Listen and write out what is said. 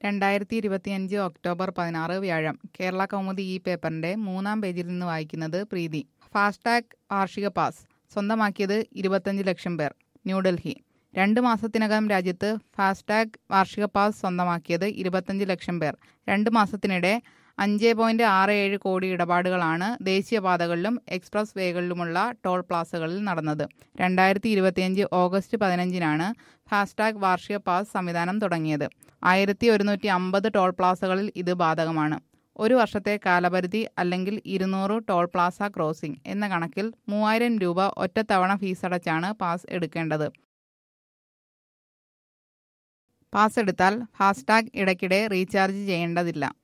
രണ്ടായിരത്തി ഇരുപത്തിയഞ്ച് ഒക്ടോബർ പതിനാറ് വ്യാഴം കേരള കൗമുദി ഈ പേപ്പറിന്റെ മൂന്നാം പേജിൽ നിന്ന് വായിക്കുന്നത് പ്രീതി ഫാസ്ടാഗ് വാർഷിക പാസ് സ്വന്തമാക്കിയത് ഇരുപത്തഞ്ച് ലക്ഷം പേർ ന്യൂഡൽഹി രണ്ട് മാസത്തിനകം രാജ്യത്ത് ഫാസ്ടാഗ് വാർഷിക പാസ് സ്വന്തമാക്കിയത് ഇരുപത്തഞ്ച് ലക്ഷം പേർ രണ്ട് മാസത്തിനിടെ അഞ്ച് പോയിന്റ് ആറ് ഏഴ് കോടി ഇടപാടുകളാണ് ദേശീയപാതകളിലും എക്സ്പ്രസ് വേകളിലുമുള്ള ടോൾ പ്ലാസകളിൽ നടന്നത് രണ്ടായിരത്തി ഇരുപത്തിയഞ്ച് ഓഗസ്റ്റ് പതിനഞ്ചിനാണ് ഫാസ്ടാഗ് വാർഷിക പാസ് സംവിധാനം തുടങ്ങിയത് ആയിരത്തി ഒരുന്നൂറ്റി അമ്പത് ടോൾ പ്ലാസകളിൽ ഇത് ബാധകമാണ് ഒരു വർഷത്തെ കാലപരിധി അല്ലെങ്കിൽ ഇരുന്നൂറ് ടോൾ പ്ലാസ ക്രോസിംഗ് എന്ന കണക്കിൽ മൂവായിരം രൂപ ഒറ്റത്തവണ ഫീസടച്ചാണ് പാസ് എടുക്കേണ്ടത് പാസ് എടുത്താൽ ഫാസ്ടാഗ് ഇടയ്ക്കിടെ റീചാർജ് ചെയ്യേണ്ടതില്ല